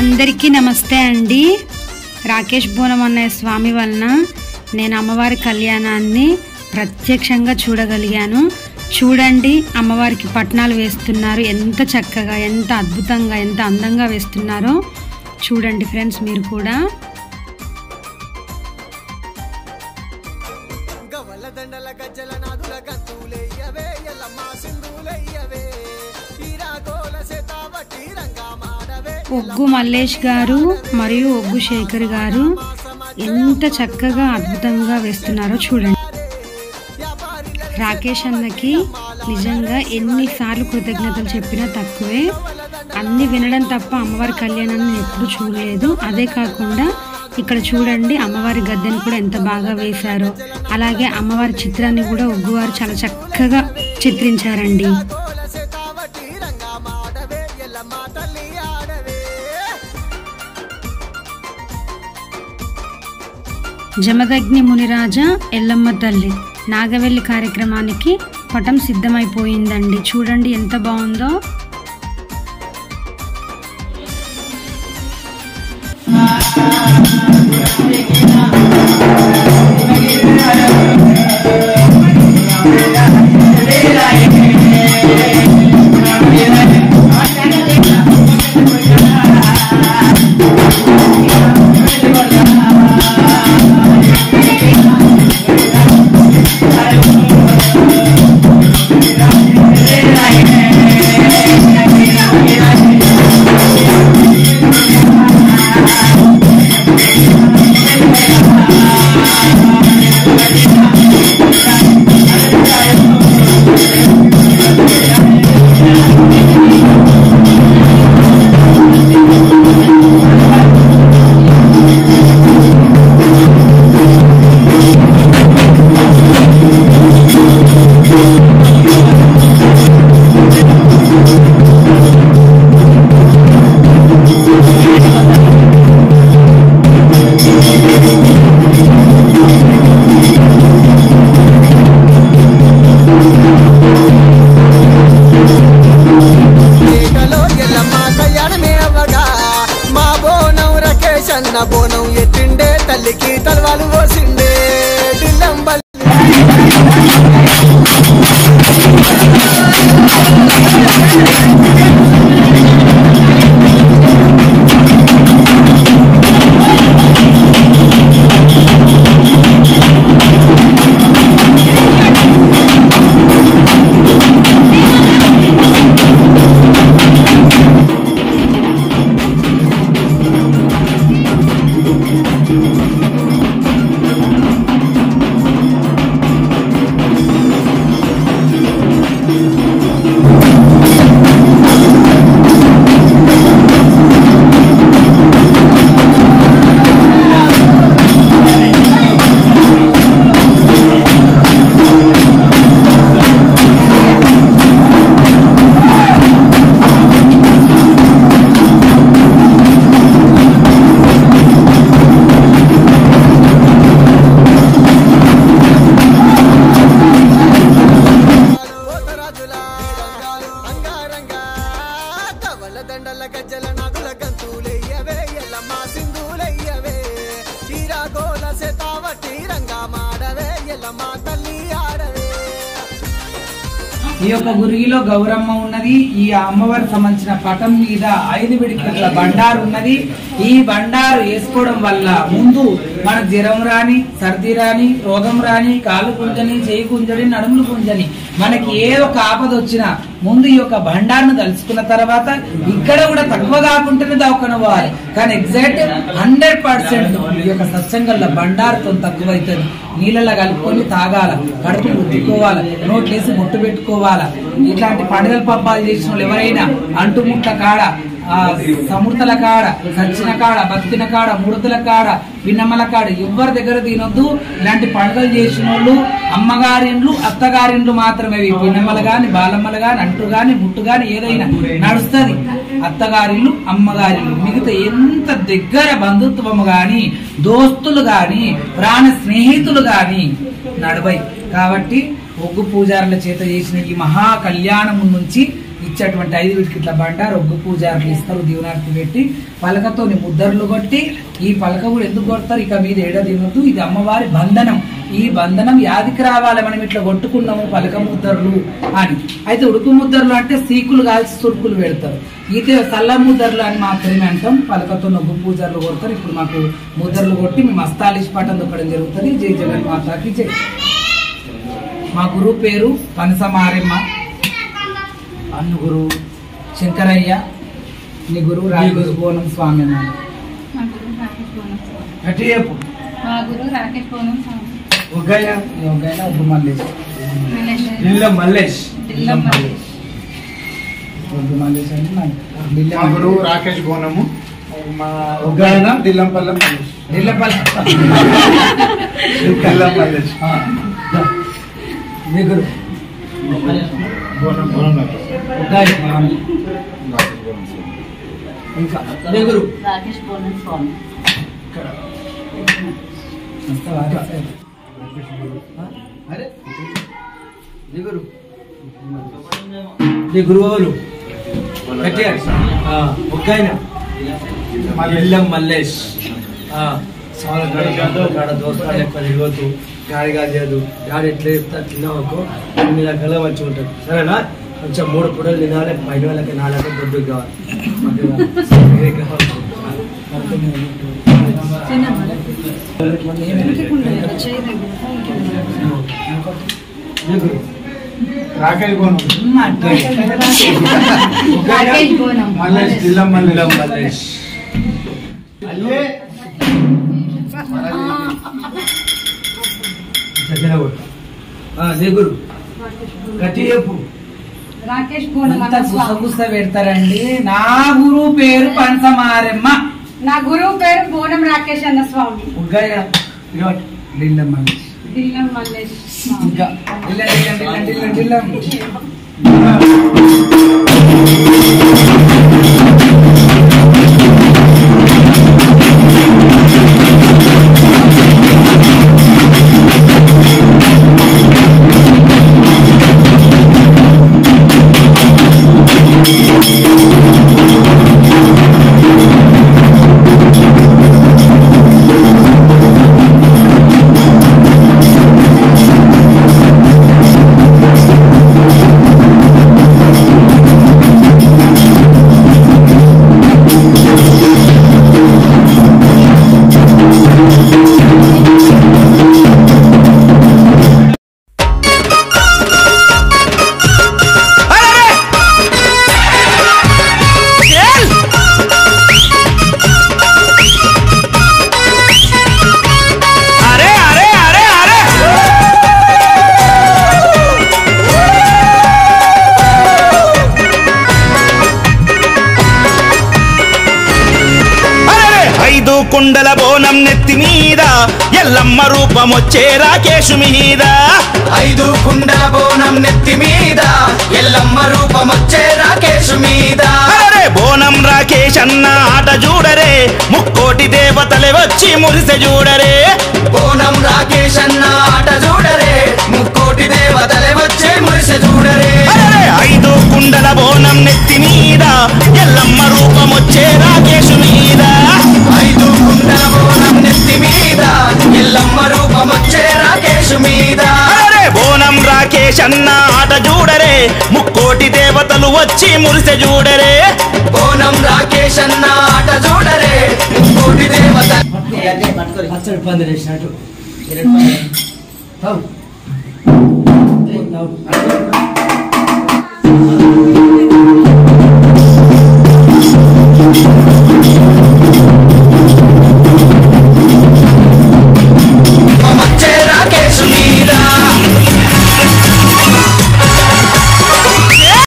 అందరికీ నమస్తే అండి రాకేష్ బోనం అనే స్వామి వలన నేను అమ్మవారి కళ్యాణాన్ని ప్రత్యక్షంగా చూడగలిగాను చూడండి అమ్మవారికి పట్నాలు వేస్తున్నారు ఎంత చక్కగా ఎంత అద్భుతంగా ఎంత అందంగా వేస్తున్నారో చూడండి ఫ్రెండ్స్ మీరు కూడా గవల దండల గజ్జల నాదుల గంతులెయ్యవే ఎల్లమ్మ సింధులెయ్యవే ఈరాగోల సేతావటి రంగా మాడవే ఒగ్గు మల్లేష్ గారు మరియు ఒగ్గు శేఖర్ గారు ఎంత చక్కగా అద్భుతంగా వేస్తున్నారో చూడండి రాకేష్ అన్నకి నిజంగా ఎన్నిసార్లు కృతజ్ఞతలు చెప్పినా తక్కువే అన్ని వినడం తప్ప అమ్మవారి కళ్యాణాన్ని నేను ఎప్పుడు చూడలేదు అదే కాకుండా ఇక్కడ చూడండి అమ్మవారి గద్దెని కూడా ఎంత బాగా వేశారో అలాగే అమ్మవారి చిత్రాన్ని కూడా ఒగ్గువారు చాలా చక్కగా చిత్రించారండి గోల సేతావటి రంగా మాడవే ఎల్లమ్మ తల్లి ఆడవే జమదగ్ని మునిరాజ ఎల్లమ్మ తల్లి నాగవెల్లి కార్యక్రమానికి పటం సిద్ధమైపోయిందండి చూడండి ఎంత బాగుందో ఏటలో ఎల్లమ్మ కళ్యాణమే అవ్వగా మా బోనం రకేష్ అన్న బోనం ఎత్తిండే తల్లికి తలవాలు పోసిండే దిల్లంబల్ పోతరాజుల అంగారంగా కవల దండల గజ్జల నాగుల గంతులెయ్యవే ఎల్లమ్మ సింధులెయ్యవే తీరాగోల సేతావటి రంగా మాడవే ఎల్లమ్మ తల్లి ఆడవే ఈ యొక్క గురిలో గౌరమ్మ ఉన్నది ఈ అమ్మవారికి సంబంధించిన పటం మీద ఐదు విడికల బండారు ఉన్నది ఈ బండారు వేసుకోవడం వల్ల ముందు మన జ్వరం రాని సర్ది రాని రోగం రాని కాలు కుంజని చేయి కుంజని నడుములు కుంజని మనకి ఏ ఒక ఆపద వచ్చినా ముందు ఈ యొక్క బండారును తలుచుకున్న తర్వాత ఇక్కడ కూడా తక్కువ కాకుండానే దావుకొని పోవాలి కానీ ఎగ్జాక్ట్ హండ్రెడ్ పర్సెంట్ ఈ యొక్క సత్సంగంలో బండారుతో తక్కువ అవుతుంది నీళ్ళలో కలుపుకొని తాగాల కడుపు ముట్టుకోవాలి నోట్లేసి ముట్టు పెట్టుకోవాలా ఇట్లాంటి పండుగల పబ్బాలు చేసిన వాళ్ళు ఎవరైనా అంటుముట్ట కాడ ఆ సముర్తల కాడ సచ్చిన కాడ బతికిన కాడ ముడతల కాడ పిన్నమ్మల కాడ ఎవరి దగ్గర తినొద్దు ఇలాంటి పండుగలు చేసిన వాళ్ళు అమ్మగారిండ్లు అత్తగారిండ్లు మాత్రమే ఇవి పిన్నమ్మలు గాని బాలమ్మలు గాని అంటు గాని ముట్టు గాని ఏదైనా నడుస్తుంది అత్తగారిల్లు అమ్మగారిల్లు మిగతా ఎంత దగ్గర బంధుత్వం గాని దోస్తులు గాని ప్రాణ స్నేహితులు గాని నడవై కాబట్టి ఒగ్గు పూజారుల చేత చేసిన ఈ మహా కళ్యాణం నుంచి ఈ ఇచ్చేటువంటి ఐదు వీటికి ఇట్లా బండారు ఒగ్గు పూజారులు ఇస్తారు దీవనార్తి పెట్టి పలకతో ముద్దర్లు కొట్టి ఈ పలక కూడా ఎందుకు కొడతారు ఇక మీద ఏడ తినొద్దు ఇది అమ్మవారి బంధనం ఈ బంధనం యాదికి రావాలి మనం ఇట్లా కొట్టుకున్నాము పలక ముద్దర్లు అని అయితే ఉడుకు ముద్దర్లు అంటే సీకులు కాల్చి సురుకులు పెడతారు అయితే సల్ల ముద్దర్లు అని మాత్రమే అంటాం పలకతో నొగ్గు పూజర్లు కొడతారు ఇప్పుడు మాకు ముద్దర్లు కొట్టి మేము అస్తాలిష్ పాఠం దొక్కడం జరుగుతుంది జై జగన్ మాతాకి జై మా గురువు పేరు పనస మారెమ్మ అన్ను గురువు శంకరయ్య నీ గురువు రాజగురు బోనం స్వామి అన్నాడు మా గురువు రాకేష్ బోనం స్వామి. గట్టి చెప్పు మా గురువు రాకేష్ బోనం స్వామి. ఒగ్గైన ఒగ్గైన ఒగ్గు మల్లేష్ మల్లేష్. దిల్ల మల్లేష్ దిల్లం మల్లేష్. ఒగ్గు మల్లేష్ అంటే నా ఢిల్లీ మా గురువు రాకేష్ గోనము మా ఉగ్గాయన దిల్లంపల్లె మల్లేష్ ఢిల్లపల్లి దిల్లం మల్లేష్ ఆ, మీ గురువు గోనం గోనం రాకేష్. ఒగ్గాయి మామి. రాకేష్ గోనం సార్. ఇంకా మీ గురువు రాకేష్ బోనం స్వామి వస్తావా? ఆ? అరే నీ గురువు నీ గురువు ఎవరు గట్టిగా. ఆ, ఒగ్గాయన మల్లేష్. మల్లేష్ ఆ, చాలా గడిగాడు కాడ దోస్తాడు ఎక్కువ తిరగద్దు గాడిగా చేయదు గాడి ఎట్లా చెప్తా తిన్నావనుకో అన్ని రకాలుగా మంచిగా ఉంటుంది సరేనా కొంచెం మూడు పూటలు తినాలి పైన వాళ్ళకి నాలుగు దొడ్డు కావాలి అది కావాలి. మీ గురువు రాకేష్ గోనం ఉమ్, అంటే. ఒగ్గాయన. రాకేష్ బోనం. మల్లేష్ దిల్లం దిల్లం మల్లేష్ మల్లేష్ అయ్యే ఇట్లా తినకూడదు. ఆ, నీ గురు గట్టి చెప్పు రాకేష్ బోనం అంతా అన్న స్వామి. గుసగుస పెడతారండి నా గురువు పేరు పంచమారెమ్మ నా గురువు పేరు బోనం రాకేష్ అన్న స్వామి ఉగ్గాయ ఢిల్లం మల్లేష్ దిల్లం మల్లేష్ స్వామి. ఇంకా ఢిల్లం ఢిల్లం ఢిల్లం ఢిల్లం ఢిల్లం అరెరే! ఐదు కుండల బోనం నెత్తి మీద ఎల్లమ్మ రూపం వచ్చే రాకేశు మీద ఐదు కుండల బోనం నెత్తి మీద ఎల్లమ్మ రూపమొచ్చే రాకేష్ మీద అరెరే! బోనం రాకేష్ అన్న ఆట చూడరే ముక్కోటి దేవతలే వచ్చి మురిసె చూడరే బోనం రాకేష్ అన్న ఆట చూడరే ముక్కోటి దేవతలే వచ్చే మురిసె చూడరే అరెరే! ఐదు కుండల బోనం నెత్తి మీద ఎల్లమ్మ రూపం వచ్చే రాకేశు మీద ఐదు కుండల బోనం నెత్తి మీద ఎల్లమ్మ రూపమొచ్చే రాకేష్ మీద అరెరే! బోనం రాకేష్ అన్న ఆట చూడరే ముక్కోటి దేవతలు వచ్చి మురిసె చూడరే బోనం రాకేష్ అన్న ఆట చూడరే ముక్కోటి దేవత పచ్చడి పందిరి వేసినట్టు తావు. తావు.